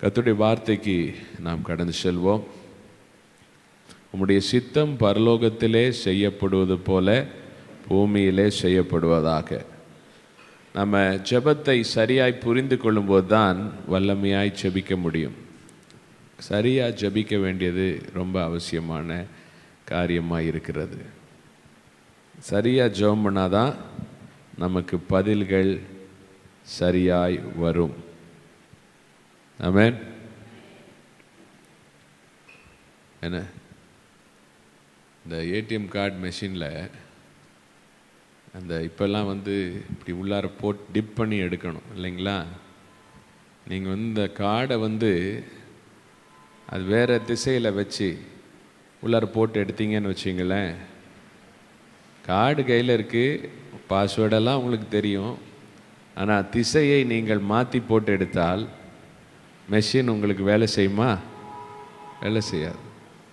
கர்த்தருடைய வார்த்தைக்கு நாம் கடந்து செல்வோம் உம்முடைய சித்தம் பரலோகத்திலே செய்யப்படுவது போல பூமியிலே செய்யப்படுவதாக நம்ம ஜெபத்தை சரியாய் புரிந்து கொள்ளும்போது தான் வல்லமையாய் ஜெபிக்க முடியும் சரியாக ஜெபிக்க வேண்டியது ரொம்ப அவசியமான காரியமாக இருக்கிறது சரியாக ஜெபம் பண்ணாதான் நமக்கு பதில்கள் சரியாய் வரும் ஆமென் என்ன இந்த ஏடிஎம் கார்டு மெஷினில் அந்த இப்போல்லாம் வந்து இப்படி உள்ளார போட் டிப் பண்ணி எடுக்கணும் இல்லைங்களா நீங்கள் வந்து இந்த கார்டை வந்து அது வேறு திசையில் வச்சு உள்ளார போட்டு எடுத்தீங்கன்னு வச்சிங்களேன் கார்டு கையில் இருக்குது பாஸ்வேர்டெல்லாம் உங்களுக்கு தெரியும் ஆனால் திசையை நீங்கள் மாற்றி போட்டு எடுத்தால் மெஷின் உங்களுக்கு வேலை செய்யுமா வேலை செய்யாது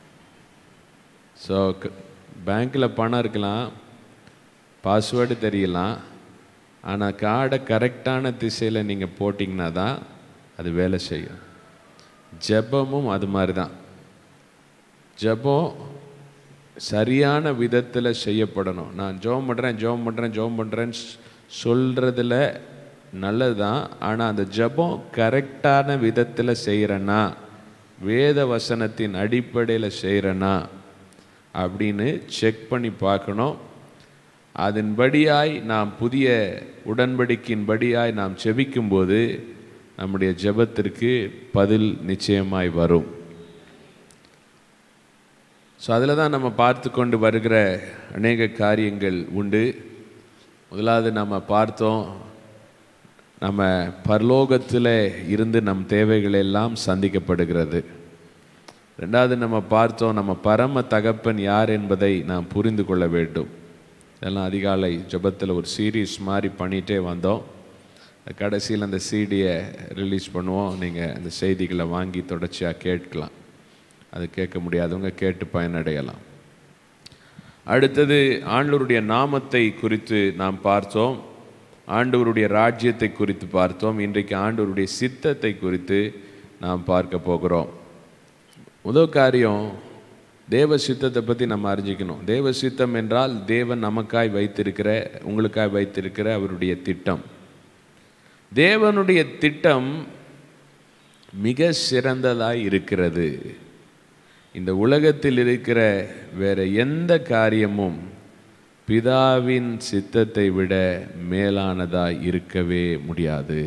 ஸோ பேங்க்கில் பணம் இருக்கலாம் பாஸ்வேர்டு தெரியலாம் ஆனால் கார்டை கரெக்டான திசையில் நீங்கள் போட்டிங்கன்னா தான் அது வேலை செய்யும் ஜெபமும் அது மாதிரி தான் ஜெபம் சரியான விதத்தில் செய்யப்படணும் நான் ஜெபம் பண்ணுறேன் ஜெபம் பண்ணுறேன் ஜெபம் பண்ணுறேன்னு சொல்கிறதுல நல்லது தான் ஆனால் அந்த ஜெபம் கரெக்டான விதத்தில் செய்கிறேன்னா வேத வசனத்தின் அடிப்படையில் செய்கிறேன்னா அப்படின்னு செக் பண்ணி பார்க்கணும் அதன்படியாய் நாம் புதிய உடன்படிக்கையின்படியாய் நாம் செபிக்கும்போது நம்முடைய ஜெபத்திற்கு பதில் நிச்சயமாய் வரும் ஸோ அதில் தான் நம்ம பார்த்து கொண்டு வருகிற அநேக காரியங்கள் உண்டு முதலாவது நம்ம பார்த்தோம் நம்ம பரலோகத்தில் இருந்து நம் தேவைகள் எல்லாம் சந்திக்கப்படுகிறது ரெண்டாவது நம்ம பார்த்தோம் நம்ம பரம தகப்பன் யார் என்பதை நாம் புரிந்து கொள்ள வேண்டும் இதெல்லாம் அதிகாலை ஜபத்தில் ஒரு சீரீஸ் மாதிரி பண்ணிகிட்டே வந்தோம் கடைசியில் அந்த சீடியை ரிலீஸ் பண்ணுவோம் நீங்கள் அந்த செய்திகளை வாங்கி தொடர்ச்சியாக கேட்கலாம் அது கேட்க முடியாதவங்க கேட்டு பயனடையலாம் அடுத்தது ஆண்டவருடைய நாமத்தை குறித்து நாம் பார்த்தோம் ஆண்டவருடைய ராஜ்யத்தை குறித்து பார்த்தோம் இன்றைக்கு ஆண்டவருடைய சித்தத்தை குறித்து நாம் பார்க்க போகிறோம் முதல் காரியம் தேவ சித்தத்தை பற்றி நம்ம அறிஞ்சிக்கணும் தேவ சித்தம் என்றால் தேவன் நமக்காய் வைத்திருக்கிற உங்களுக்காய் வைத்திருக்கிற அவருடைய திட்டம் தேவனுடைய திட்டம் மிக சிறந்ததாய் இருக்கிறது இந்த உலகத்தில் இருக்கிற வேற எந்த காரியமும் பிதாவின் சித்தத்தை விட மேலானதாய் இருக்கவே முடியாது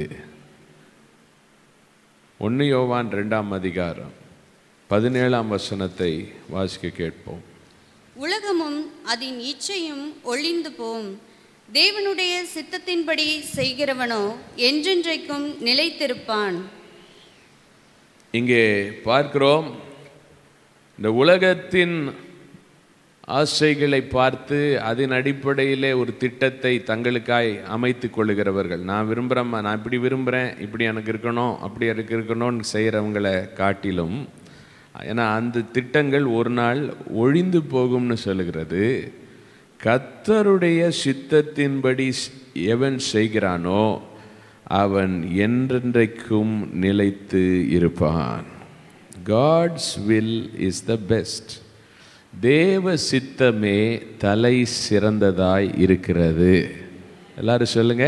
ஒன்று யோவான் ரெண்டாம் அதிகாரம் பதினேழாம் வசனத்தை வாசிக்க கேட்போம் உலகமும் அதன் இச்சையும் ஒளிந்து போம் தேவனுடைய சித்தத்தின்படி செய்கிறவனோ என்றென்றைக்கும் நிலைத்திருப்பான் இங்கே பார்க்கிறோம் இந்த உலகத்தின் ஆசைகளை பார்த்து அதன் அடிப்படையிலே ஒரு திட்டத்தை தங்களுக்காய் அமைத்து கொள்ளுகிறவர்கள் நான் விரும்புகிறேன் நான் இப்படி விரும்புகிறேன் இப்படி எனக்கு இருக்கணும் அப்படி எனக்கு இருக்கணும்னு செய்கிறவங்களை காட்டிலும் ஏன்னா அந்த திட்டங்கள் ஒரு நாள் ஒழிந்து போகும்னு சொல்லுகிறது கத்தருடைய சித்தத்தின்படி எவன் செய்கிறானோ அவன் என்றென்றைக்கும் நிலைத்து இருப்பான் God's will is the best தேவ சித்தமே தலை சிறந்ததாய் இருக்கிறது எல்லாரும் சொல்லுங்க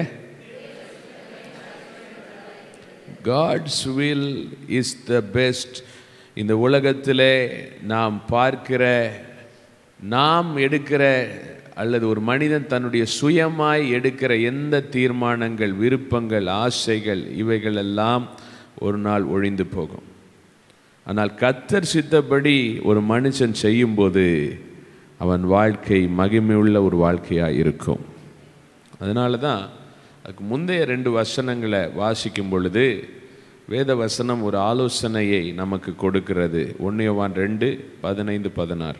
God's will is the best இந்த உலகத்திலே நாம் பார்க்கிற நாம் எடுக்கிற அல்லது ஒரு மனிதன் தன்னுடைய சுயமாய் எடுக்கிற எந்த தீர்மானங்கள் விருப்பங்கள் ஆசைகள் இவைகள் எல்லாம் ஒரு நாள் ஒழிந்து போகும் ஆனால் கத்தர் சித்தப்படி ஒரு மனுஷன் செய்யும்போது அவன் வாழ்க்கை மகிமையுள்ள ஒரு வாழ்க்கையாக இருக்கும் அதனால தான் அதுக்கு முந்தைய ரெண்டு வசனங்களை வாசிக்கும் பொழுது வேத வசனம் ஒரு ஆலோசனையை நமக்கு கொடுக்கிறது ஒன்னியவான் ரெண்டு பதினைந்து பதினாறு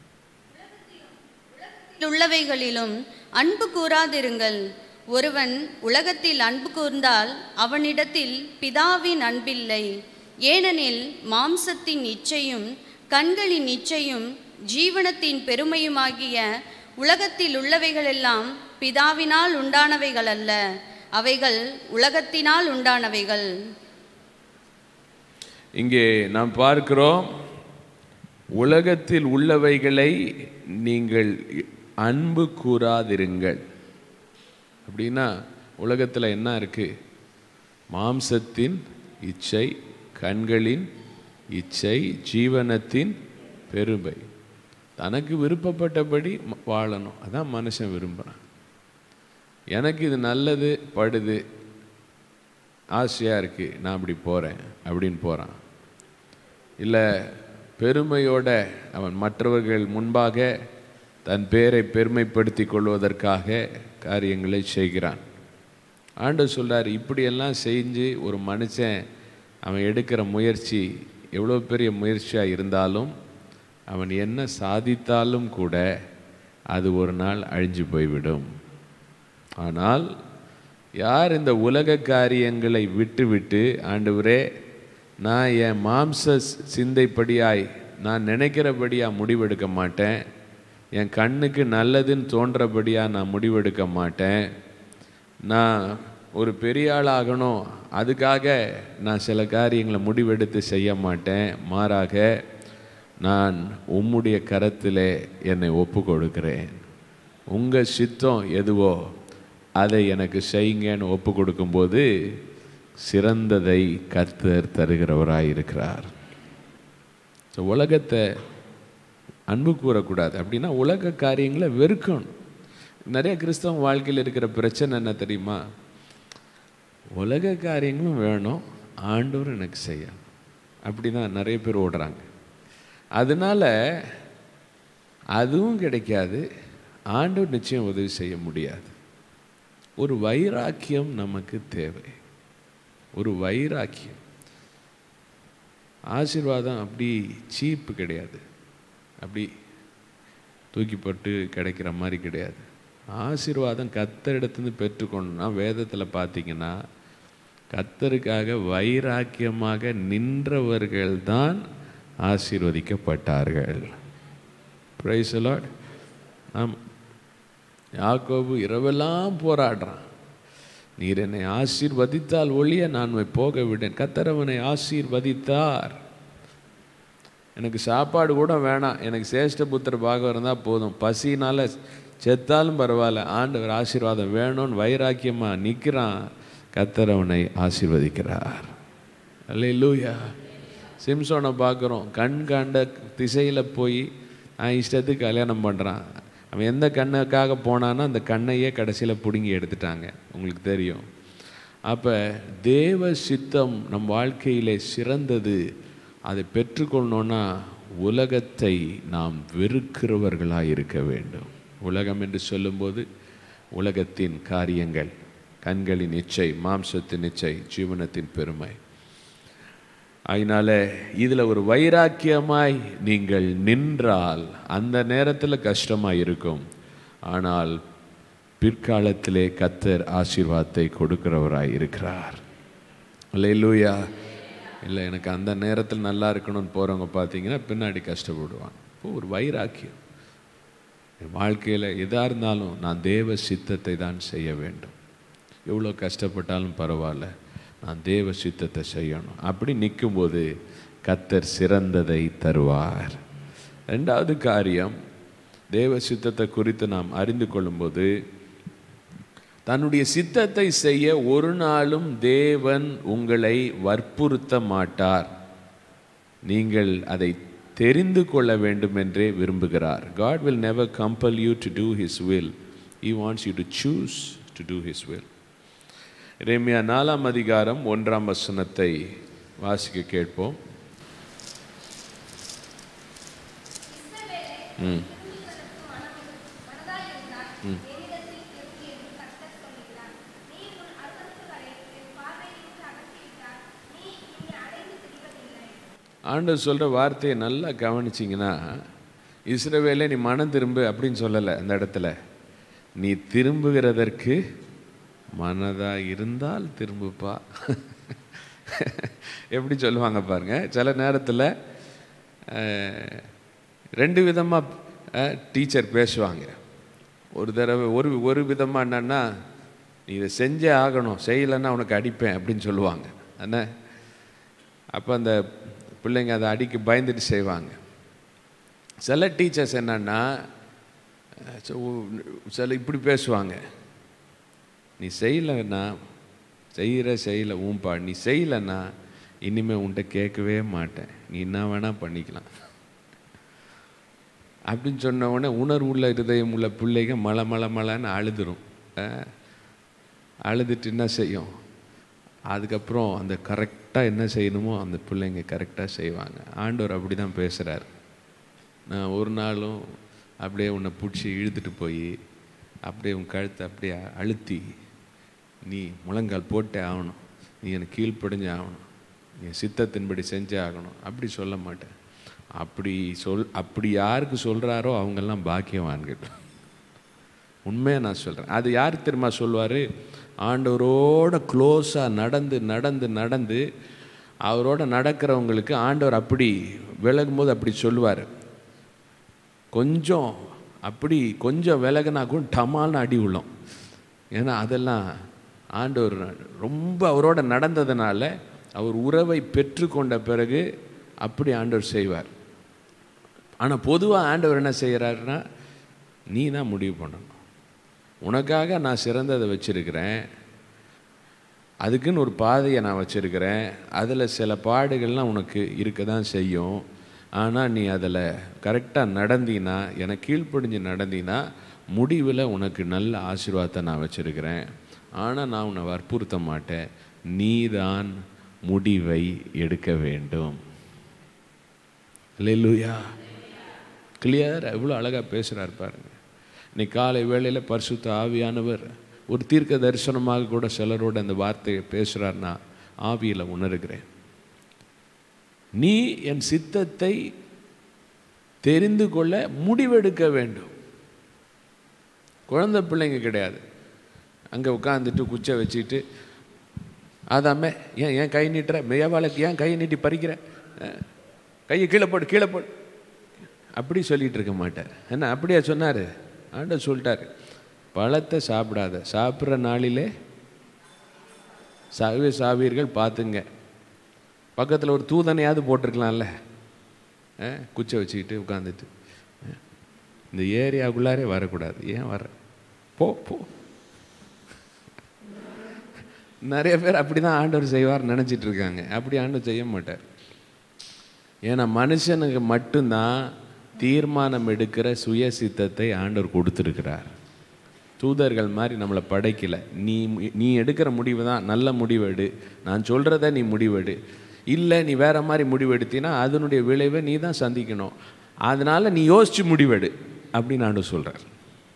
உள்ளவைகளிலும் அன்பு கூறாதிருங்கள் ஒருவன் உலகத்தில் அன்பு கூர்ந்தால் அவனிடத்தில் பிதாவின் அன்பில்லை ஏனெனில் மாம்சத்தின் இச்சையும் கண்களின் இச்சையும் ஜீவனத்தின் பெருமையுமாகிய உலகத்தில் உள்ளவைகளெல்லாம் பிதாவினால் உண்டானவைகள் அல்ல அவைகள் உலகத்தினால் உண்டானவைகள் இங்கே நாம் பார்க்கிறோம் உலகத்தில் உள்ளவைகளை நீங்கள் அன்பு கூறாதிருங்கள் அப்படின்னா உலகத்தில் என்ன இருக்கு மாம்சத்தின் இச்சை கண்களின் இச்சை ஜீவனத்தின் பெருமை தனக்கு விருப்பப்பட்டபடி ம- வாழணும் அதான் மனுஷன் விரும்புகிறான் எனக்கு இது நல்லது படுது ஆசையாக இருக்குது நான் அப்படி போகிறேன் அப்படின்னு போகிறான் இல்லை பெருமையோட அவன் மற்றவர்கள் முன்பாக தன் பேரை பெருமைப்படுத்தி கொள்வதற்காக காரியங்களை செய்கிறான் ஆண்டவர் சொல்றார் இப்படியெல்லாம் செஞ்சு ஒரு மனுஷன் அவன் எடுக்கிற முயற்சி எவ்வளோ பெரிய முயற்சியாக இருந்தாலும் அவன் என்ன சாதித்தாலும் கூட அது ஒரு நாள் அழிஞ்சு போய்விடும் ஆனால் யார் இந்த உலக காரியங்களை விட்டுவிட்டு ஆண்டவரே நான் என் மாம்ச சிந்தைப்படியாய் நான் நினைக்கிறபடியா முடிவெடுக்க மாட்டேன் என் கண்ணுக்கு நல்லதுன்னு தோன்றபடியா நான் முடிவெடுக்க மாட்டேன் நான் ஒரு பெரிய ஆள் ஆகணும் அதுக்காக நான் சில காரியங்களை முடிவெடுத்து செய்ய மாட்டேன் மாறாக நான் உம்முடைய கரத்திலே என்னை ஒப்பு கொடுக்கிறேன் உங்கள் சித்தம் எதுவோ அதை எனக்கு செய்யுங்கன்னு ஒப்பு கொடுக்கும்போது சிறந்ததை கர்த்தர் தருகிறவராய் இருக்கிறார் ஸோ உலகத்தை அன்பு கூறக்கூடாது அப்படின்னா உலக காரியங்களை வெறுக்கணும் நிறைய கிறிஸ்தவ வாழ்க்கையில் இருக்கிற பிரச்சனை என்ன தெரியுமா உலக காரியங்களும் வேணும் ஆண்டவர் எனக்கு செய்யணும் அப்படி தான் நிறைய பேர் ஓடுறாங்க அதனால அதுவும் கிடைக்காது ஆண்டவர் நிச்சயம் உதவி செய்ய முடியாது ஒரு வைராக்கியம் நமக்கு தேவை ஒரு வைராக்கியம் ஆசீர்வாதம் அப்படி சீப்பு கிடையாது அப்படி தூக்கி போட்டு கிடைக்கிற மாதிரி கிடையாது ஆசீர்வாதம் கத்தரிடத்துலேருந்து பெற்றுக்கொண்டோம்னா வேதத்தில் பார்த்தீங்கன்னா கத்தருக்காக வைராக்கியமாக நின்றவர்கள் தான் ஆசீர்வதிக்கப்பட்டார்கள் பிரைஸ் லார்ட் ஆமாம் யாக்கோபு இரவெல்லாம் போராடுறான் நீர் என்னை ஆசீர்வதித்தால் ஒழிய நான் உம்மை போக விடேன் கத்தரவனை ஆசீர்வதித்தார் எனக்கு சாப்பாடு கூட வேணாம் எனக்கு சேஷ்ட புத்திர பாகம் இருந்தால் போதும் பசினால செத்தாலும் பரவாயில்ல ஆண்டவர் ஆசீர்வாதம் வேணும்னு வைராக்கியமாக நிற்கிறான் கத்தரவனை ஆசீர்வதிக்கிறார் அல்லேலூயா சிம்சோனை பார்க்குறோம் கண் கண்ட திசையில் போய் நான் இஷ்டத்துக்கு கல்யாணம் பண்ணுறான் அவன் எந்த கண்ணுக்காக போனானோ அந்த கண்ணையே கடைசியில் பிடுங்கி எடுத்துட்டாங்க உங்களுக்கு தெரியும் அப்போ தேவ சித்தம் நம் வாழ்க்கையிலே சிறந்தது அதை பெற்றுக்கொள்ளணும்னா உலகத்தை நாம் வெறுக்கிறவர்களாக இருக்க வேண்டும் உலகம் என்று சொல்லும்போது உலகத்தின் காரியங்கள் கண்களின் இச்சை மாம்சத்தின் இச்சை ஜீவனத்தின் பெருமை அதனால இதில் ஒரு வைராக்கியமாய் நீங்கள் நின்றால் அந்த நேரத்தில் கஷ்டமாக இருக்கும் ஆனால் பிற்காலத்திலே கத்தர் ஆசீர்வாதத்தை கொடுக்கிறவராய் இருக்கிறார் அல்லேலூயா இல்லை எனக்கு அந்த நேரத்தில் நல்லா இருக்கணும்னு போகிறவங்க பார்த்தீங்கன்னா பின்னாடி கஷ்டப்படுவாங்க இப்போ ஒரு வைராக்கியம் என் வாழ்க்கையில் எதாக இருந்தாலும் நான் தேவ சித்தத்தை தான் செய்ய வேண்டும் எவ்வளோ கஷ்டப்பட்டாலும் பரவாயில்ல நான் தேவ சித்தத்தை செய்யணும் அப்படி நிற்கும்போது கத்தர் சிறந்ததை தருவார் ரெண்டாவது காரியம் தேவ சித்தத்தை குறித்து நாம் அறிந்து கொள்ளும்போது தன்னுடைய சித்தத்தை செய்ய ஒரு நாளும் தேவன் உங்களை வற்புறுத்த மாட்டார் நீங்கள் அதை தெரிந்து கொள்ள வேண்டும் என்றே விரும்புகிறார் God will never compel you to do his will he wants you to choose to do his will ரேமியா நாலாம் அதிகாரம் ஒன்றாம் வசனத்தை வாசிக்க கேட்போம் ம் ஆண்டவர் சொல்கிற வார்த்தையை நல்லா கவனிச்சிங்கன்னா இஸ்ரவேலே நீ மனம் திரும்பு அப்படின்னு சொல்லலை அந்த இடத்துல நீ திரும்புகிறதற்கு மனதாக இருந்தால் திரும்புப்பா எப்படி சொல்லுவாங்க பாருங்க சில நேரத்தில் ரெண்டு விதமாக டீச்சர் பேசுவாங்க ஒரு தடவை ஒரு ஒரு விதமாக என்னன்னா நீ இதை செஞ்சே ஆகணும் செய்யலைன்னா உனக்கு அடிப்பேன் அப்படின்னு சொல்லுவாங்க என்ன அப்போ அந்த பிள்ளைங்க அதை அடிக்க பயந்துட்டு செய்வாங்க சில டீச்சர்ஸ் என்னன்னா அஹ், ச- உ- சில இப்படி பேசுவாங்க நீ செய்யலைன்னா செய்கிற செய்யலை ஊம்பா நீ செய்யலைன்னா இனிமேல் உன்கிட்ட கேட்கவே மாட்டேன் நீ என்ன வேணால் பண்ணிக்கலாம் அப்படின்னு சொன்ன உடனே உணர்வுள்ள இருதயம் உள்ள பிள்ளைங்க மலை மலை மலைன்னு அழுதுரும் அஹ், அழுதுட்டு என்ன செய்யும் அதுக்கப்புறம் அந்த கரெக்டாக என்ன செய்யணுமோ அந்த பிள்ளைங்க கரெக்டாக செய்வாங்க ஆண்டவர் அப்படி தான் பேசுகிறார் நான் ஒரு நாளும் அப்படியே உன்னை பிடிச்சி இழுத்துட்டு போய் அப்படியே உன் கழுத்தை அப்படியே அழுத்தி நீ முழங்கால் போட்டே ஆகணும் நீ எனக்கு கீழ்ப்படிஞ்சே ஆகணும் நீ சித்தத்தின்படி செஞ்சே ஆகணும் அப்படி சொல்ல மாட்டேன் அப்படி சொல் அப்படி யாருக்கு சொல்கிறாரோ அவங்கெல்லாம் பாக்கியவான்கள் உண்மையை நான் சொல்கிறேன் அது யார் தெரியுமா சொல்வார் ஆண்டவரோட க்ளோஸாக நடந்து நடந்து நடந்து அவரோட நடக்கிறவங்களுக்கு ஆண்டவர் அப்படி விலகும் போது அப்படி சொல்லுவார் கொஞ்சம் அப்படி கொஞ்சம் விலகுனா கூட டமால்னு அடி உள்ளோம் ஏன்னா அதெல்லாம் ஆண்டவர் ரொம்ப அவரோட நடந்ததுனால அவர் உறவை பெற்றுக்கொண்ட பிறகு அப்படி ஆண்டவர் செய்வார் ஆனால் பொதுவாக ஆண்டவர் என்ன செய்கிறாருன்னா நீ தான் முடிவு பண்ணணும் உனக்காக நான் சிறந்ததை வச்சிருக்கிறேன் அதுக்குன்னு ஒரு பாதையை நான் வச்சிருக்கிறேன் அதில் சில பாடுகள்லாம் உனக்கு இருக்க தான் செய்யும் ஆனால் நீ அதில் கரெக்டாக நடந்தினா எனக்கு கீழ்ப்படிஞ்சு நடந்தினா முடிவில் உனக்கு நல்ல ஆசீர்வாதத்தை நான் வச்சிருக்கிறேன் ஆனால் நான் உன்னை வற்புறுத்த மாட்டேன் நீதான் முடிவை எடுக்க வேண்டும் இல்லையா கிளியர் எவ்வளோ அழகாக பேசுகிறார் பாருங்க இன்னைக்கு காலை வேளையில் பரிசுத்த ஆவியானவர் ஒரு தீர்க்க தரிசனமாக கூட சிலரோட அந்த வார்த்தையை பேசுகிறார்னா ஆவியில் உணர்கிறேன் நீ என் சித்தத்தை தெரிந்து கொள்ள முடிவெடுக்க வேண்டும் குழந்தை பிள்ளைங்க கிடையாது அங்கே உட்காந்துட்டு குச்சை வச்சுட்டு அதாமே ஏன் ஏன் கை நீட்டுற மெய்யாவாளுக்கு ஏன் கையை நீட்டி பறிக்கிற அஹ், கையை கீழே போடு கீழே போடு அப்படி சொல்லிட்டு இருக்க மாட்டார் என்ன அப்படியா சொன்னார் ஆண்டவர் சொல்லிட்டாரு பழத்தை சாப்பிடாத சாப்பிட்ற நாளிலே சாவே சாவீர்கள் பார்த்துங்க பக்கத்தில் ஒரு தூதனையாவது போட்டிருக்கலாம்ல அஹ், குச்சை வச்சுக்கிட்டு உட்காந்துட்டு அஹ், இந்த ஏரியாவுக்குள்ளாரே வரக்கூடாது ஏன் வர போ போ நிறைய பேர் அப்படி தான் ஆண்டவர் செய்வார் நினச்சிட்டு இருக்காங்க அப்படி ஆண்டவர் செய்ய மாட்டார் ஏன்னா மனுஷனுக்கு மட்டும்தான் தீர்மானம் எடுக்கிற சுய சித்தத்தை ஆண்டவர் கொடுத்துருக்கிறார் தூதர்கள் மாதிரி நம்மளை படைக்கல நீ நீ எடுக்கிற முடிவு தான் நல்ல முடிவு எடு நான் சொல்கிறத நீ முடிவெடு இல்லை நீ வேற மாதிரி முடிவு எடுத்தீன்னா அதனுடைய விளைவை நீ தான் சந்திக்கணும் அதனால நீ யோசிச்சு முடிவெடு அப்படின்னு ஆண்டு சொல்கிறார்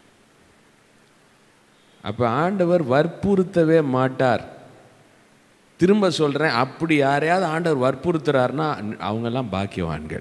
அப்போ ஆண்டவர் வற்புறுத்தவே மாட்டார் திரும்ப சொல்கிறேன் அப்படி யாரையாவது ஆண்டவர் வற்புறுத்துறாருன்னா அவங்கெல்லாம் பாக்கியவான்கள்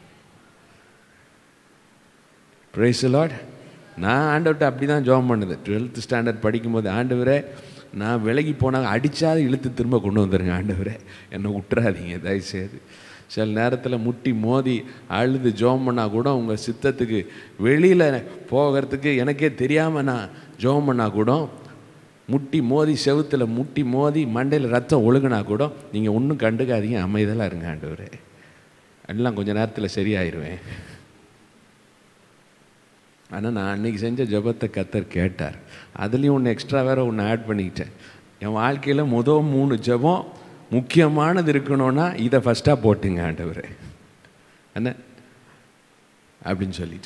பிரைஸ் லார்ட் நான் ஆண்டவர்கிட்ட அப்படி தான் ஜோம் பண்ணுது டுவெல்த் ஸ்டாண்டர்ட் படிக்கும்போது ஆண்டவரே நான் விலகி போனாங்க அடித்தாது இழுத்து திரும்ப கொண்டு வந்துருங்க ஆண்டவரே என்னை விட்டுறாதீங்க தயவுசெய்து சில நேரத்தில் முட்டி மோதி அழுது ஜோம் பண்ணால் கூட உங்கள் சித்தத்துக்கு வெளியில் போகிறதுக்கு எனக்கே தெரியாமல் நான் ஜோம் பண்ணால் கூட முட்டி மோதி செவுத்துல முட்டி மோதி மண்டையில் ரத்தம் ஒழுகுனா கூட நீங்கள் ஒன்றும் கண்டுக்காதீங்க அமைதலாக இருங்க ஆண்டவரே எல்லாம் கொஞ்ச நேரத்தில் சரியாயிருவேன் ஆனால் நான் அன்னைக்கு செஞ்ச ஜெபத்தை கத்தர் கேட்டார் அதுலேயும் ஒன்று எக்ஸ்ட்ரா வேற ஒன்று ஆட் பண்ணிக்கிட்டேன் என் வாழ்க்கையில் முதல் மூணு ஜெபம் முக்கியமானது இருக்கணும்னா இதை ஃபஸ்ட்டாக போட்டுங்க ஆண்டவரே என்ன அப்படின்னு சொல்லிட்டு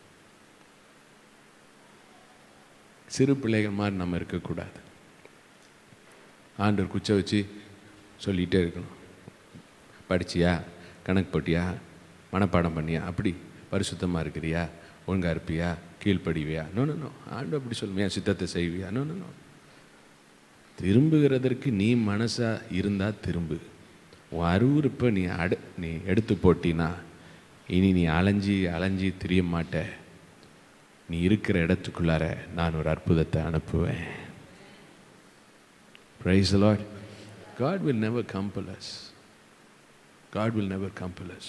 சிறு பிள்ளைகள் மாதிரி நம்ம இருக்கக்கூடாது ஆண்டவர் குச்சை வச்சு சொல்லிகிட்டே இருக்கணும் படிச்சியா கணக்கு போட்டியா மனப்பாடம் பண்ணியா அப்படி பரிசுத்தமாக இருக்கிறியா ஒழுங்கா இருப்பியா கீழ்ப்படிவியா நோ நோ நோ ஆண்டு அப்படி சொல்லுவியா சித்தத்தை செய்வியா நோ நோ நோ திரும்புகிறதற்கு நீ மனசா இருந்தா திரும்பு உன் அருவருப்பை நீ அடு நீ எடுத்து போட்டினா இனி நீ அலைஞ்சி அலைஞ்சி திரிய மாட்ட நீ இருக்கிற இடத்துக்குள்ளார நான் ஒரு அற்புதத்தை அனுப்புவேன் Praise the Lord. God will never compel us. God will never compel us.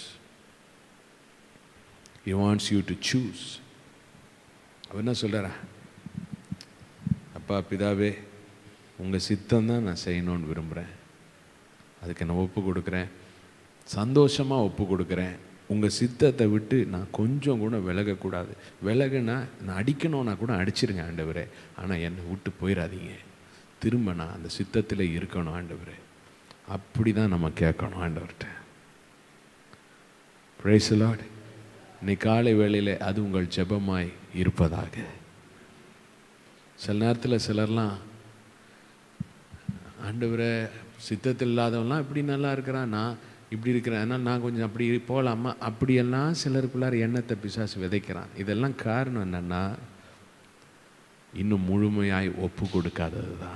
He wants you to choose. அவர் என்ன சொல்கிறாரா அப்பா பிதாவே உங்கள் சித்தம் தான் நான் செய்யணும்னு விரும்புகிறேன் அதுக்கு நான் ஒப்பு கொடுக்குறேன் சந்தோஷமாக ஒப்பு கொடுக்குறேன் உங்கள் சித்தத்தை விட்டு நான் கொஞ்சம் கூட விலகக்கூடாது விலகுனா நான் அடிக்கணும்னா கூட அடிச்சிருங்க ஆண்டவரே ஆனால் என்னை விட்டு போயிடாதீங்க திரும்ப நான் அந்த சித்தத்தில் இருக்கணும் ஆண்டவரே அப்படி தான் நம்ம கேட்கணும் ஆண்டவர்கிட்ட பிரைஸ் லார்ட் இன்னைக்கு காலை வேளையில் அது உங்கள் ஜெபமாய் இருப்பதாக சில நேரத்தில் சிலர்லாம் ஆண்டவரை சித்தத்தில் இல்லாதவன்லாம் இப்படி நல்லா இருக்கிறான் நான் இப்படி இருக்கிறேன் அதனால் நான் கொஞ்சம் அப்படி போகலாமா அப்படியெல்லாம் சிலருக்குள்ளார எண்ணத்தை பிசாசு விதைக்கிறான் இதெல்லாம் காரணம் என்னென்னா இன்னும் முழுமையாய் ஒப்பு கொடுக்காதது தான்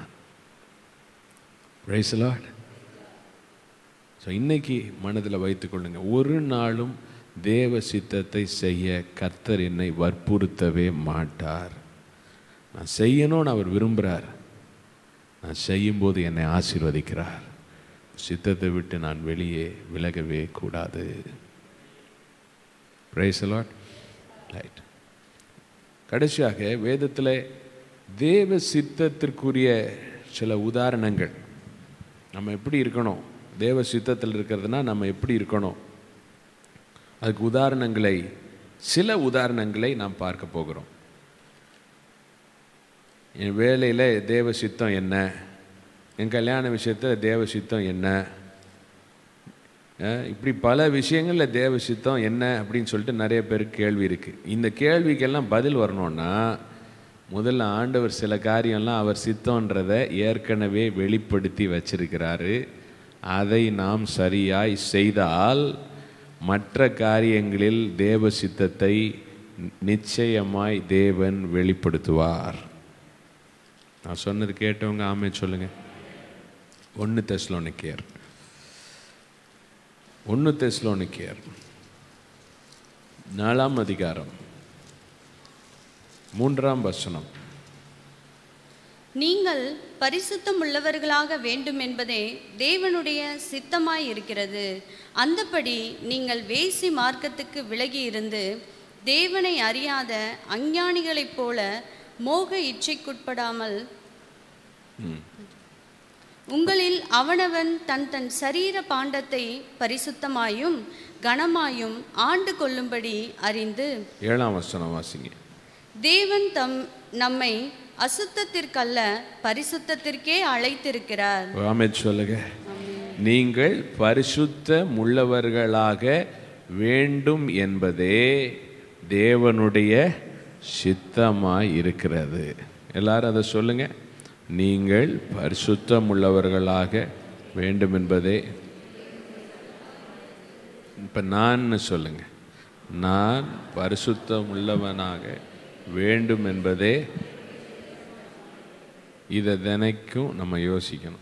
ரைசலாட் ஸோ இன்னைக்கு மனதில் வைத்துக்கொள்ளுங்க ஒரு நாளும் தேவ சித்தத்தை செய்ய கர்த்தர் என்னை வற்புறுத்தவே மாட்டார் நான் செய்யணும்னு அவர் விரும்புகிறார் நான் செய்யும்போது என்னை ஆசீர்வதிக்கிறார் சித்தத்தை விட்டு நான் வெளியே விலகவே கூடாது ரைட் ரைட் கடைசியாக வேதத்தில் தேவ சித்தத்திற்குரிய சில உதாரணங்கள் நம்ம எப்படி இருக்கணும் தேவ சித்தத்தில் இருக்கிறதுனா நம்ம எப்படி இருக்கணும் அதுக்கு உதாரணங்களை சில உதாரணங்களை நாம் பார்க்க போகிறோம் என் வேலையில் தேவ சித்தம் என்ன என் கல்யாண விஷயத்தில் தேவ சித்தம் என்ன அஹ் இப்படி பல விஷயங்களில் தேவ சித்தம் என்ன அப்படின்னு சொல்லிட்டு நிறைய பேருக்கு கேள்வி இருக்குது இந்த கேள்விக்கெல்லாம் பதில் வரணும்னா முதல்ல ஆண்டவர் சில காரியம்லாம் அவர் சித்தன்றதை ஏற்கனவே வெளிப்படுத்தி வச்சிருக்கிறாரு அதை நாம் சரியாய் செய்தால் மற்ற காரியங்களில் தேவ சித்தத்தை நிச்சயமாய் தேவன் வெளிப்படுத்துவார் நான் சொன்னது கேட்டவங்க ஆமே சொல்லுங்க ஒன்று தெஸ்லோனிக்கேர் ஒன்று தெஸ்லோனிக்கேர் நாலாம் அதிகாரம் மூன்றாம் வசனம் நீங்கள் பரிசுத்தம் உள்ளவர்களாக வேண்டும் என்பதே தேவனுடைய சித்தமாய் இருக்கிறது அந்தபடி நீங்கள் வேசி மார்க்கத்துக்கு விலகி இருந்து தேவனை அறியாத அஞ்ஞானிகளைப் போல மோக இச்சைக்குட்படாமல் உங்களில் அவனவன் தன் தன் சரீர பாண்டத்தை பரிசுத்தமாயும் கனமாயும் ஆண்டு கொள்ளும்படி அறிந்து ஏழாம் வசனம் வாசிங்க தேவன் தம் நம்மை அசுத்தத்திற்கல்ல பரிசுத்தத்திற்கே அழைத்திருக்கிறார் ஆமே சொல்லுங்க நீங்கள் பரிசுத்தம் உள்ளவர்களாக வேண்டும் என்பதே தேவனுடைய சித்தமாய் இருக்கிறது எல்லாரும் அதை சொல்லுங்க நீங்கள் பரிசுத்தம் உள்ளவர்களாக வேண்டும் என்பதே இப்போ நான் சொல்லுங்க நான் பரிசுத்தம் உள்ளவனாக வேண்டும் என்பதே இதை தினைக்கும் நம்ம யோசிக்கணும்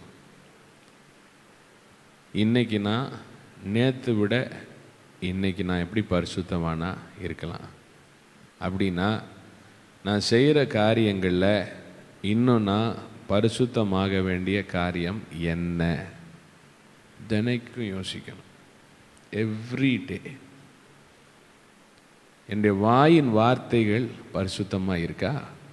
இன்னைக்கு நான் நேற்று விட இன்னைக்கு நான் எப்படி பரிசுத்தமானா இருக்கலாம் அப்படின்னா நான் செய்கிற காரியங்களில் இன்னும் நான் பரிசுத்தமாக வேண்டிய காரியம் என்ன தினைக்கும் யோசிக்கணும் எவ்ரி டே என்னுடைய வாயின் வார்த்தைகள் பரிசுத்தமாக இருக்கா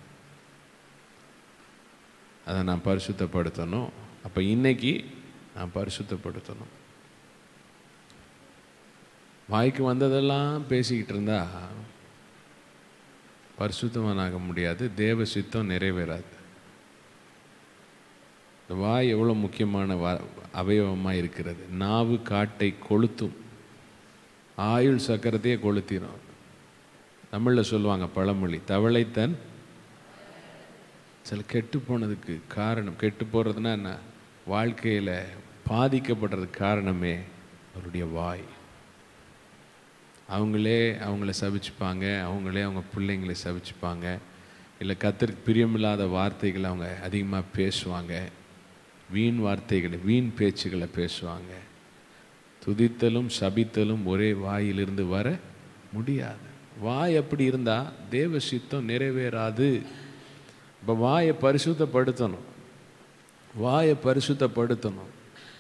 அதை நான் பரிசுத்தப்படுத்தணும் அப்போ இன்னைக்கு நான் பரிசுத்தப்படுத்தணும் வாய்க்கு வந்ததெல்லாம் பேசிக்கிட்டு இருந்தா பரிசுத்தமானாக முடியாது தேவ சித்தம் நிறைவேறாது இந்த வாய் எவ்வளோ முக்கியமான வா அவயவமாக இருக்கிறது நாவு காட்டை கொளுத்தும் ஆயுள் சக்கரத்தையே கொளுத்திடும் தமிழில் சொல்லுவாங்க பழமொழி தவளைத்தன் சில கெட்டு போனதுக்கு காரணம் கெட்டு போகிறதுனா என்ன வாழ்க்கையில் பாதிக்கப்படுறதுக்கு காரணமே அவருடைய வாய் அவங்களே அவங்கள சபிச்சுப்பாங்க அவங்களே அவங்க பிள்ளைங்களை சபிச்சுப்பாங்க இல்லை கத்தருக்கு பிரியமில்லாத வார்த்தைகளை அவங்க அதிகமாக பேசுவாங்க வீண் வார்த்தைகளை வீண் பேச்சுகளை பேசுவாங்க துதித்தலும் சபித்தலும் ஒரே வாயிலிருந்து வர முடியாது வாய் அப்படி இருந்தால் தேவ சித்தம் நிறைவேறாது இப்போ வாயை பரிசுத்தப்படுத்தணும் வாயை பரிசுத்தப்படுத்தணும்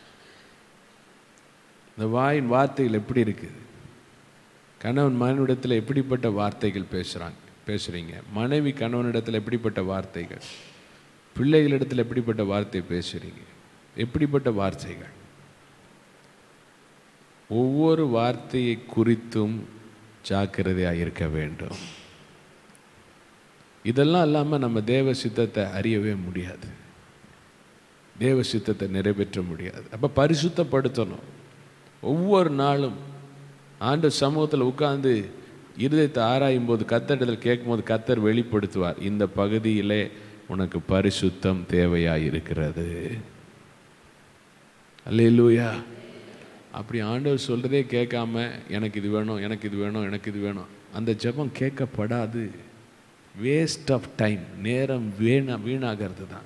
இந்த வாயின் வார்த்தைகள் எப்படி இருக்குது கணவன் மனைவிடத்தில் எப்படிப்பட்ட வார்த்தைகள் பேசுகிறாங்க பேசுகிறீங்க மனைவி கணவனிடத்தில் எப்படிப்பட்ட வார்த்தைகள் பிள்ளைகளிடத்தில் எப்படிப்பட்ட வார்த்தை பேசுகிறீங்க எப்படிப்பட்ட வார்த்தைகள் ஒவ்வொரு வார்த்தையை குறித்தும் ஜாக்கிரதையாக இருக்க வேண்டும் இதெல்லாம் இல்லாமல் நம்ம தேவ சித்தத்தை அறியவே முடியாது தேவ சித்தத்தை நிறைவேற்ற முடியாது அப்போ பரிசுத்தப்படுத்தணும் ஒவ்வொரு நாளும் ஆண்டு சமூகத்தில் உட்கார்ந்து இருதயத்தை ஆராயும் போது கத்தரிடத்தில் கேட்கும்போது கத்தர் வெளிப்படுத்துவார் இந்த பகுதியிலே உனக்கு பரிசுத்தம் தேவையாக இருக்கிறது அல்லேலூயா அப்படி ஆண்டவர் சொல்கிறதே கேட்காம எனக்கு இது வேணும் எனக்கு இது வேணும் எனக்கு இது வேணும் அந்த ஜெபம் கேட்கப்படாது வேஸ்ட் ஆஃப் டைம் நேரம் வீணா வீணாகிறது தான்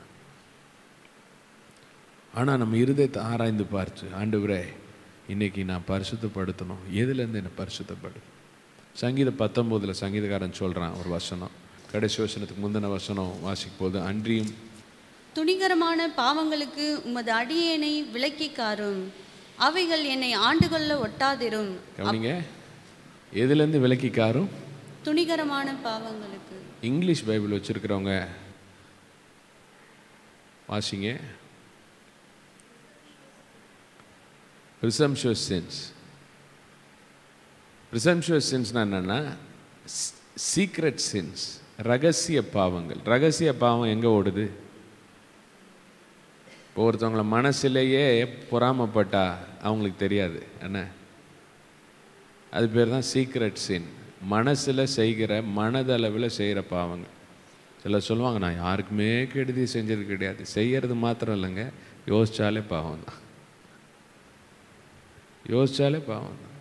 ஆனால் நம்ம இருதயத்தை ஆராய்ந்து பார்த்து ஆண்டவரே இன்னைக்கு நான் பரிசுத்தப்படுத்தணும் எதுலேருந்து என்னை பரிசுத்தப்படு சங்கீத பத்தொம்போதில் சங்கீதக்காரன் சொல்கிறான் ஒரு வசனம் கடைசி வசனத்துக்கு முந்தின வசனம் வாசிக்கும் போது அன்றியும் துணிகரமான பாவங்களுக்கு உமது அடியேனை விலக்கி காரும் அவைகள் என்னை ஆண்டுகொள்ள ஒட்டாதிரும் கவனிங்க எதுலேருந்து விலக்கிக்காரும் துணிகரமான பாவங்களுக்கு இங்கிலீஷ் பைபிள் வச்சுருக்கிறவங்க வாசிங்க ப்ரிசம்ஷுவஸ் சென்ஸ் ப்ரிசம்ஷுவஸ் சென்ஸ்னா என்னென்னா சீக்ரெட் சென்ஸ் ரகசிய பாவங்கள் ரகசிய பாவம் எங்கே ஓடுது இப்போ ஒருத்தவங்கள மனசுலேயே பொறாமப்பட்டா அவங்களுக்கு தெரியாது என்ன அது பேர் தான் சீக்ரெட் சின் மனசில் செய்கிற மனதளவில் செய்கிற பாவங்கள் சிலர் சொல்லுவாங்க நான் யாருக்குமே கெடுதி செஞ்சது கிடையாது செய்யறது மாத்திரம் இல்லைங்க யோசிச்சாலே பாவம் தான் யோசிச்சாலே பாவம் தான்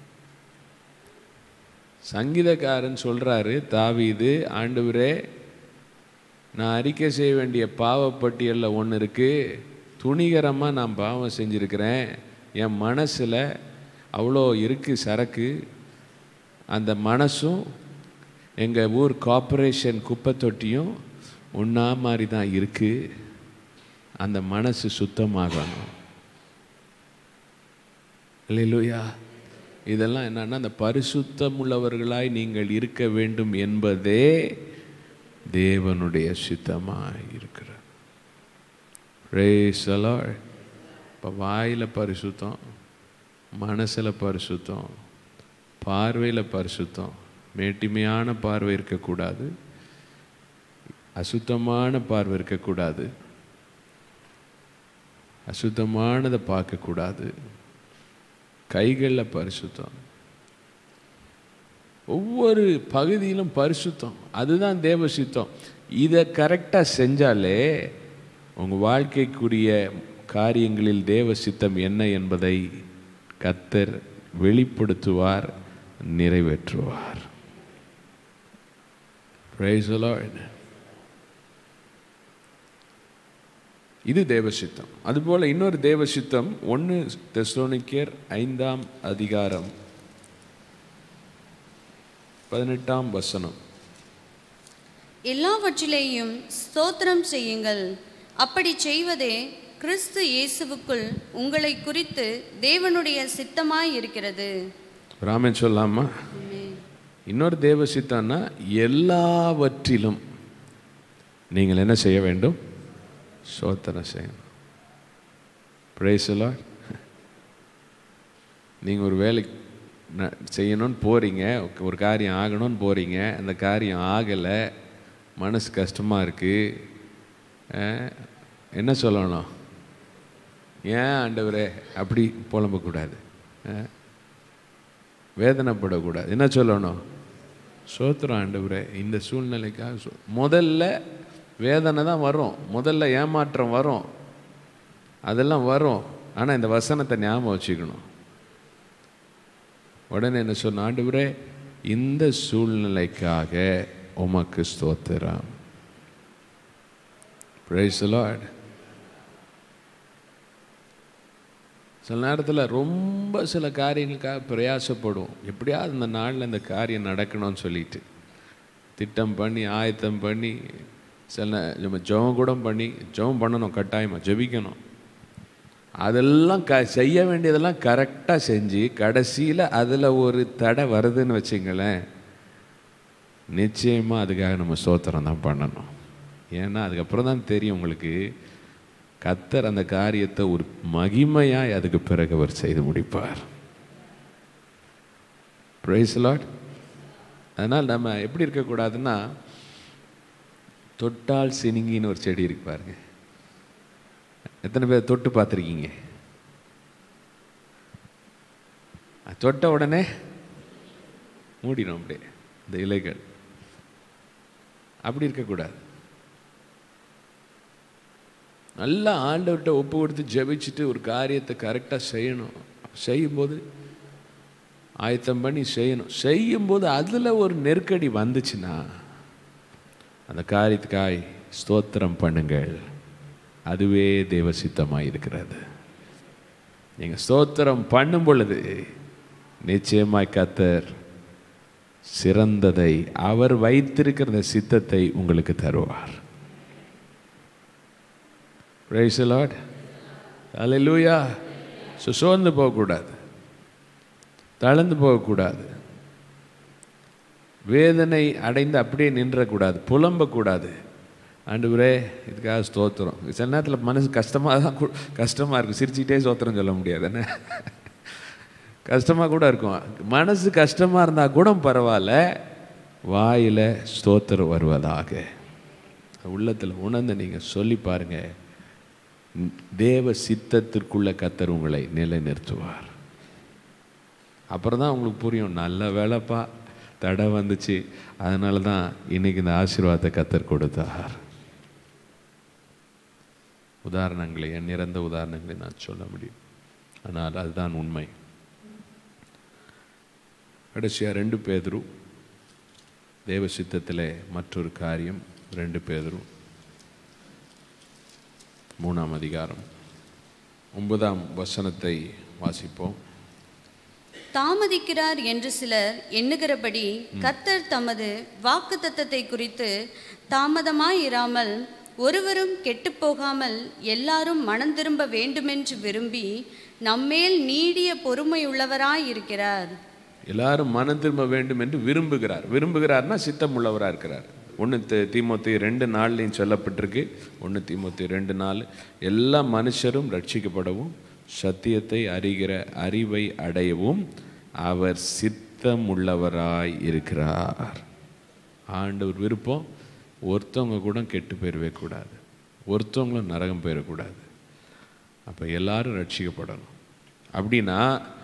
சங்கீதக்காரன் சொல்கிறாரு தாவீது ஆண்டவரே நான் அறிக்கை செய்ய வேண்டிய பாவப்பட்டியலில் ஒன்று இருக்குது துணிகரமாக நான் பாவம் செஞ்சுருக்கிறேன் என் மனசில் அவ்வளோ இருக்குது சரக்கு அந்த மனசும் எங்கள் ஊர் கார்ப்பரேஷன் குப்பை தொட்டியும் ஒன்றா மாதிரி தான் இருக்குது அந்த மனசு சுத்தமாகணும் இல்லையா இதெல்லாம் என்னன்னா அந்த பரிசுத்தம் உள்ளவர்களாய் நீங்கள் இருக்க வேண்டும் என்பதே தேவனுடைய சித்தமாக இருக்கிறார் இப்போ வாயில் பரிசுத்தம் மனசில் பரிசுத்தம் பார்வையில் பரிசுத்தம் மேட்டிமையான பார்வை இருக்கக்கூடாது அசுத்தமான பார்வை இருக்கக்கூடாது அசுத்தமானதை பார்க்கக்கூடாது கைகளில் பரிசுத்தம் ஒவ்வொரு பகுதியிலும் பரிசுத்தம் அதுதான் தேவ சித்தம் இதை கரெக்டாக செஞ்சாலே உங்கள் வாழ்க்கைக்குரிய காரியங்களில் தேவ சித்தம் என்ன என்பதை கத்தர் வெளிப்படுத்துவார் நிறைவேற்றுவார் Praise the Lord. இது தேவசித்தம் அதுபோல் இன்னொரு தேவசித்தம் ஒன்று தெசோனிக்கர் ஐந்தாம் அதிகாரம் பதினெட்டாம் வசனம் எல்லாவற்றிலேயும் ஸ்தோத்திரம் செய்யுங்கள் அப்படி செய்வதே கிறிஸ்து இயேசுவுக்குள் உங்களை குறித்து தேவனுடைய சித்தமாய் இருக்கிறது ராமன் சொல்லாமா இன்னொரு தேவ சித்தம்னா எல்லாவற்றிலும் நீங்கள் என்ன செய்ய வேண்டும் சோத்தனம் செய்யணும் பிரேசலா நீங்கள் ஒரு வேலை ந- செய்யணும்னு போகிறீங்க ஒரு காரியம் ஆகணும்னு போகிறீங்க அந்த காரியம் ஆகலை மனசு கஷ்டமாக இருக்குது என்ன சொல்லணும் ஏன் ஆண்டவரே அப்படி புலம்பக்கூடாது அஹ், வேதனைப்படக்கூடாது என்ன சொல்லணும் சோத்திரம் ஆண்டவரே இந்த சூழ்நிலைக்காக சோ முதல்ல வேதனை தான் வரும் முதல்ல ஏமாற்றம் வரும் அதெல்லாம் வரும் ஆனால் இந்த வசனத்தை ஞாபகம் வச்சுக்கணும் உடனே என்ன சொன்ன ஆண்டவரே இந்த சூழ்நிலைக்காக உமக்கு ஸ்தோத்திரம் Praise the Lord. சில நேரத்தில் ரொம்ப சில காரியங்களுக்காக பிரயாசப்படுவோம் எப்படியாவது இந்த நாளில் இந்த காரியம் நடக்கணும்னு சொல்லிட்டு திட்டம் பண்ணி ஆயத்தம் பண்ணி சில நே- நம்ம ஜெபம் கூட பண்ணி ஜெபம் பண்ணணும் கட்டாயமாக ஜெபிக்கணும் அதெல்லாம் க செய்ய வேண்டியதெல்லாம் கரெக்டாக செஞ்சு கடைசியில் அதில் ஒரு தடை வருதுன்னு வச்சுங்களேன் நிச்சயமாக அதுக்காக நம்ம ஸ்தோத்திரம் தான் பண்ணணும் ஏன்னா அதுக்கப்புறம் தான் தெரியும் உங்களுக்கு கத்தர் அந்த காரியத்தை ஒரு மகிமையாய் அதுக்கு பிறகு அவர் செய்து முடிப்பார் ப்ரைஸ் லாட் அதனால் நம்ம எப்படி இருக்கக்கூடாதுன்னா தொட்டால் சினிங்கின்னு ஒரு செடி இருக்கு பாருங்க எத்தனை பேர் தொட்டு பார்த்துருக்கீங்க அது தொட்ட உடனே மூடிடும் அப்படியே இந்த இலைகள் அப்படி இருக்கக்கூடாது நல்லா ஆண்டவர்கிட்ட ஒப்பு கொடுத்து ஜெபிச்சுட்டு ஒரு காரியத்தை கரெக்டாக செய்யணும் செய்யும்போது ஆயத்தம் பண்ணி செய்யணும் செய்யும்போது அதில் ஒரு நெருக்கடி வந்துச்சுன்னா அந்த காரியத்துக்காய் ஸ்தோத்திரம் பண்ணுங்கள் அதுவே தேவ சித்தமாக இருக்கிறது நீங்கள் ஸ்தோத்திரம் பண்ணும் பொழுது நிச்சயமாய் கத்தர் சிறந்ததை அவர் வைத்திருக்கிற அந்த சித்தத்தை உங்களுக்கு தருவார் Praise the Lord. Hallelujah. So சோர்ந்து போகக்கூடாது தளர்ந்து போகக்கூடாது வேதனை அடைந்து அப்படியே நின்றக்கூடாது புலம்பக்கூடாது ஆண்டவரே இதுக்காக ஸ்தோத்திரம் சில நேரத்தில் மனசு கஷ்டமாக தான் கு- கஷ்டமாக இருக்கும் சிரிச்சுக்கிட்டே ஸ்தோத்திரம் சொல்ல முடியாது என்ன கஷ்டமாக கூட இருக்கும் மனசு கஷ்டமாக இருந்தால் கூட பரவாயில்ல வாயில் ஸ்தோத்திரம் வருவதாக உள்ளத்தில் உணர்ந்து நீங்கள் சொல்லி பாருங்க தேவ சித்தத்திற்குள்ள கத்தர் உங்களை நிலைநிறுத்துவார் அப்புறம் தான் உங்களுக்கு புரியும் நல்ல வேலைப்பா தடை வந்துச்சு அதனால தான் இன்னைக்கு இந்த ஆசீர்வாதத்தை கத்தர் கொடுத்தார் உதாரணங்களை என் நிறந்த உதாரணங்களை நான் சொல்ல முடியும் ஆனால் அதுதான் உண்மை கடைசியாக ரெண்டு பேதரு தேவ சித்தத்திலே மற்றொரு காரியம் ரெண்டு பேதரு மூணாம் அதிகாரம் ஒன்பதாம் வசனத்தை வாசிப்போம் தாமதிக்கிறார் என்று சிலர் எண்ணுகிறபடி கர்த்தர் தமது வாக்குத்தத்தத்தை குறித்து தாமதமாயிராமல் ஒருவரும் கெட்டுப்போகாமல் எல்லாரும் மனம் திரும்ப வேண்டுமென்று விரும்பி நம்மேல் நீடிய பொறுமையுள்ளவராயிருக்கிறார் எல்லாரும் மனம் திரும்ப வேண்டும் என்று விரும்புகிறார் விரும்புகிறார்னா சித்தம் உள்ளவராக இருக்கிறார் ஒன்று தீமோத்தி ரெண்டு நாள்லையும் சொல்லப்பட்டிருக்கு ஒன்று தீமோத்தி ரெண்டு நாள் எல்லா மனுஷரும் ரட்சிக்கப்படவும் சத்தியத்தை அறிகிற அறிவை அடையவும் அவர் சித்தம் உள்ளவராய் இருக்கிறார் ஆண்டவர் விருப்பம் ஒருத்தவங்க கூட கெட்டு போயிடவே கூடாது ஒருத்தவங்களும் நரகம் போயிடக்கூடாது அப்போ எல்லாரும் ரட்சிக்கப்படணும் அப்படின்னா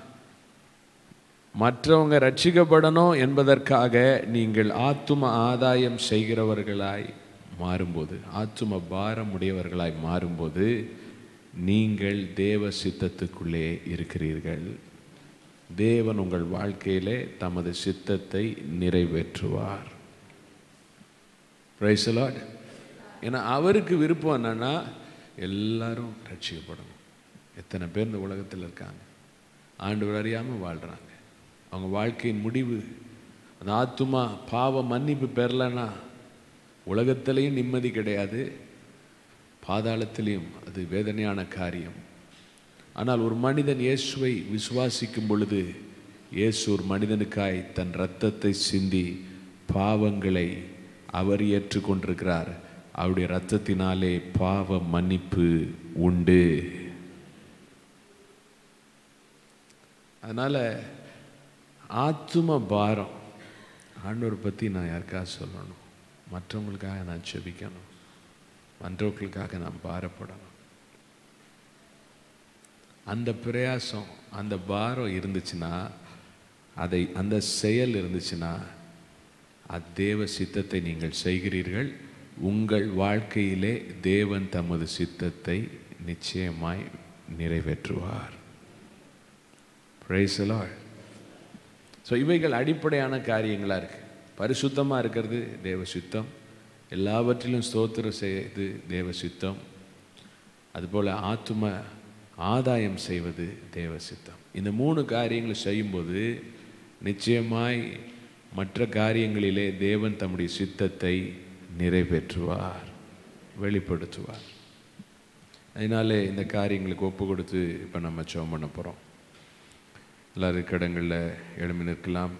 மற்றவங்க ரட்சிக்கப்படணும் என்பதற்காக நீங்கள் ஆத்தும ஆதாயம் செய்கிறவர்களாய் மாறும்போது ஆத்தும பாரம் உடையவர்களாய் மாறும்போது நீங்கள் தேவ சித்தத்துக்குள்ளே இருக்கிறீர்கள் தேவன் உங்கள் வாழ்க்கையிலே தமது சித்தத்தை நிறைவேற்றுவார் Praise the Lord. ஏன்னா அவருக்கு விருப்பம் என்னன்னா எல்லாரும் ரட்சிக்கப்படணும் எத்தனை பேர் இந்த உலகத்தில் இருக்காங்க ஆண்டவர் அறியாமல் வாழ்கிறாங்க அவங்க வாழ்க்கையின் முடிவு அந்த ஆத்துமா பாவ மன்னிப்பு பெறலைன்னா உலகத்திலையும் நிம்மதி கிடையாது பாதாளத்திலையும் அது வேதனையான காரியம் ஆனால் ஒரு மனிதன் இயேசுவை விசுவாசிக்கும் பொழுது இயேசு ஒரு மனிதனுக்காய் தன் இரத்தத்தை சிந்தி பாவங்களை அவர் ஏற்றுக்கொண்டிருக்கிறார் அவருடைய இரத்தத்தினாலே பாவ மன்னிப்பு உண்டு அதனால் ஆத்தும பாரம் ஆண்டவர் பற்றி நான் யாருக்காக சொல்லணும் மற்றவங்களுக்காக நான் செபிக்கணும் மற்றவர்களுக்காக நான் பாரப்படணும் அந்த பிரயாசம் அந்த பாரம் இருந்துச்சுன்னா அதை அந்த செயல் இருந்துச்சுன்னா அத்தேவ சித்தத்தை நீங்கள் செய்கிறீர்கள் உங்கள் வாழ்க்கையிலே தேவன் தமது சித்தத்தை நிச்சயமாய் நிறைவேற்றுவார் Praise the Lord. ஸோ இவைகள் அடிப்படையான காரியங்களாக இருக்குது பரிசுத்தமாக இருக்கிறது தேவ சித்தம் எல்லாவற்றிலும் ஸ்தோத்திரம் செய்வது தேவ சித்தம் அதுபோல் ஆத்தும ஆதாயம் செய்வது தேவ சித்தம் இந்த மூணு காரியங்களை செய்யும்போது நிச்சயமாய் மற்ற காரியங்களிலே தேவன் தம்முடைய சித்தத்தை நிறைவேற்றுவார் வெளிப்படுத்துவார் அதனாலே இந்த காரியங்களுக்கு ஒப்பு கொடுத்து இப்போ நம்ம ஜெபம் பண்ண போகிறோம் எல்லாரும் கடங்களில் எழுமி நிற்கலாம்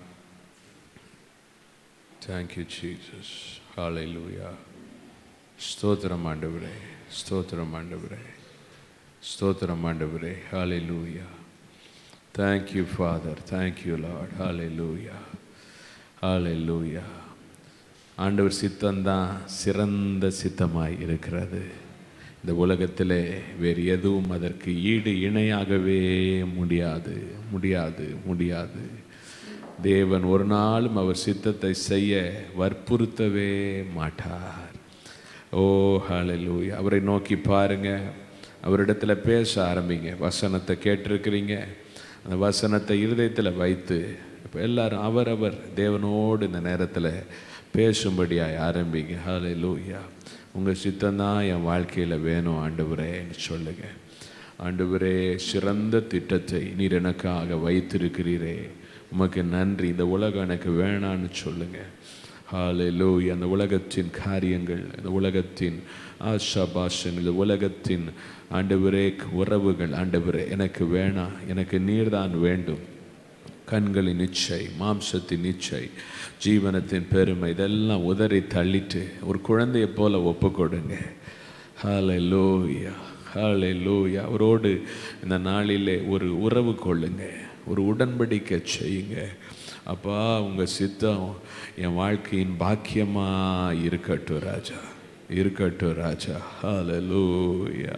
தேங்க்யூ ஜீசஸ் ஹalleluya ஸ்தோத்திரம் ஆண்டவரே ஸ்தோத்திரம் ஆண்டவரே ஸ்தோத்திரம் ஆண்டவரே ஹalleluya Thank you, Father. Thank you, Lord. Hallelujah. Hallelujah. ஆண்டவர் சித்தம்தான் சிறந்த சித்தமாய் இருக்கிறது இந்த உலகத்திலே வேறு எதுவும் அதற்கு ஈடு இணையாகவே முடியாது முடியாது முடியாது தேவன் ஒரு நாளும் அவர் சித்தத்தை செய்ய வற்புறுத்தவே மாட்டார் ஓ ஹalleluya அவரை நோக்கி பாருங்க அவரிடத்துல பேச ஆரம்பிங்க வசனத்தை கேட்டிருக்கிறீங்க அந்த வசனத்தை இருதயத்தில் வைத்து இப்போ எல்லாரும் அவரவர் தேவனோடு இந்த நேரத்தில் பேசும்படியாய் ஆரம்பிங்க ஹalleluya உங்கள் சித்தம்தான் என் வாழ்க்கையில் வேணும் ஆண்டவரேன்னு சொல்லுங்க ஆண்டவரே சிறந்த திட்டத்தை நீர் எனக்காக வைத்திருக்கிறீரே உமக்கு நன்றி இந்த உலகம் எனக்கு வேணான்னு சொல்லுங்க ஹalleluya அந்த உலகத்தின் காரியங்கள் இந்த உலகத்தின் ஆஷா பாஷன் இந்த உலகத்தின் ஆண்டவரே உறவுகள் ஆண்டவரே எனக்கு வேணாம் எனக்கு நீர்தான் வேண்டும் கண்களின் இச்சை மாம்சத்தின் இச்சை ஜீவனத்தின் பெருமை இதெல்லாம் உதறி தள்ளிட்டு ஒரு குழந்தையை போல ஒப்பு கொடுங்க ஹalleluya ஹalleluya அவரோடு இந்த நாளிலே ஒரு உறவு கொள்ளுங்க ஒரு உடன்படிக்கை செய்யுங்க அப்பா உங்கள் சித்தம் என் வாழ்க்கையின் பாக்கியமா இருக்கட்டும் ராஜா இருக்கட்டும் ராஜா ஹalleluya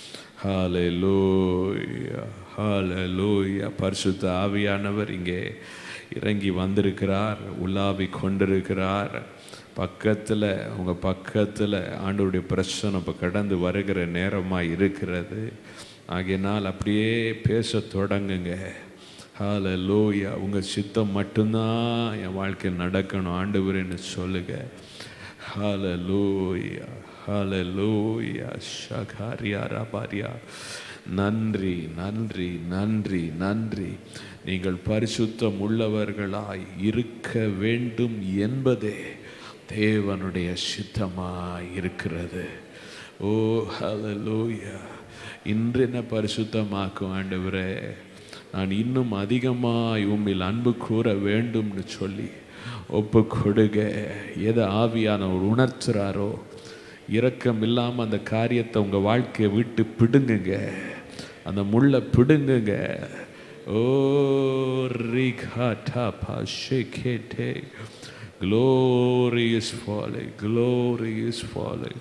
ஹalleluya ஹalleluya பரிசுத்த ஆவியானவர் இங்கே இறங்கி வந்திருக்கிறார் உலாவி கொண்டிருக்கிறார் பக்கத்தில் உங்கள் பக்கத்தில் ஆண்டவருடைய பிரச்சனை இப்போ கடந்து வருகிற நேரமாக இருக்கிறது ஆகையினால் அப்படியே பேச தொடங்குங்க ஹalleluya உங்கள் சித்தம் மட்டும்தான் என் வாழ்க்கையில் நடக்கணும் ஆண்டவரேன்னு சொல்லுங்க ஹalleluya ஹalleluya ஷகாரியா ரபாரியா நன்றி நன்றி நன்றி நன்றி நீங்கள் பரிசுத்தம் உள்ளவர்களாய் இருக்க வேண்டும் என்பதே தேவனுடைய சித்தமாய் இருக்கிறது ஓ ஹalleluya இன்று என்ன பரிசுத்தமாக்கும் ஆண்டவரே நான் இன்னும் அதிகமாய் உம்மில் அன்பு கூற வேண்டும்னு சொல்லி ஒப்பு கொடுங்க எதை ஆவியானவர் உணர்த்துறாரோ இரக்கம் இல்லாமல் அந்த காரியத்தை உங்கள் வாழ்க்கையை விட்டு பிடுங்குங்க அந்த முள்ளை பிடுங்குங்க ஓ ரிகாட்டா பாஷேகேட்டே Glory is falling, glory is falling.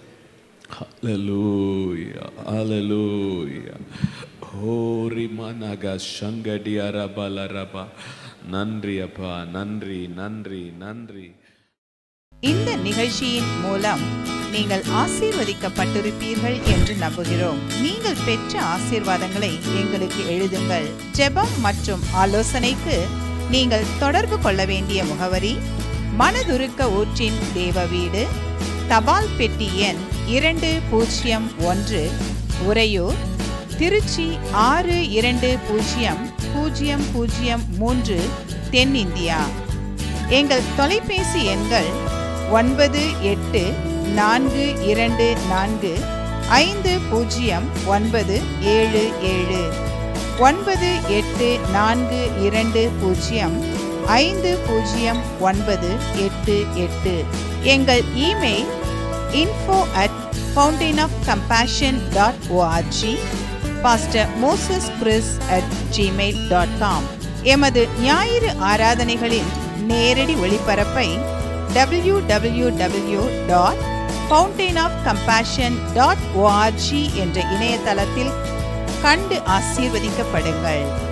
Hallelujah, hallelujah. Hori managa shangadi araba laraba. நன்றி அப்பா நன்றி நன்றி நன்றி இந்த நிகழ்ச்சியின் மூலம் நீங்கள் ஆசீர்வதிக்கப்பட்டிருப்பீர்கள் என்று நம்புகிறோம் நீங்கள் பெற்ற ஆசீர்வாதங்களை எங்களுக்கு எழுதுங்கள் ஜெபம் மற்றும் ஆலோசனைக்கு நீங்கள் தொடர்பு கொள்ள வேண்டிய முகவரி மனதுருக்க ஊற்றின் தேவ வீடு தபால் பெட்டி எண் இரண்டு பூஜ்ஜியம் ஒன்று உறையூர் திருச்சி ஆறு இரண்டு பூஜ்ஜியம் பூஜ்ஜியம் பூஜ்ஜியம் மூன்று தென்னிந்தியா எங்கள் தொலைபேசி எண்கள் ஒன்பது எட்டு நான்கு இரண்டு நான்கு ஐந்து பூஜ்ஜியம் ஒன்பது ஏழு ஏழு ஒன்பது எட்டு நான்கு இரண்டு பூஜ்ஜியம் ஐந்து பூஜ்ஜியம் ஒன்பது எட்டு எட்டு எங்கள் email info at fountain of compassion dot O R G pastor Moses Chris at Gmail dot com எமது ஞாயிறு ஆராதனைகளின் நேரடி ஒளிபரப்பை W W W dot fountain of compassion dot O R G என்ற இணையதளத்தில் கண்டு ஆசீர்வதிக்கப்படுங்கள்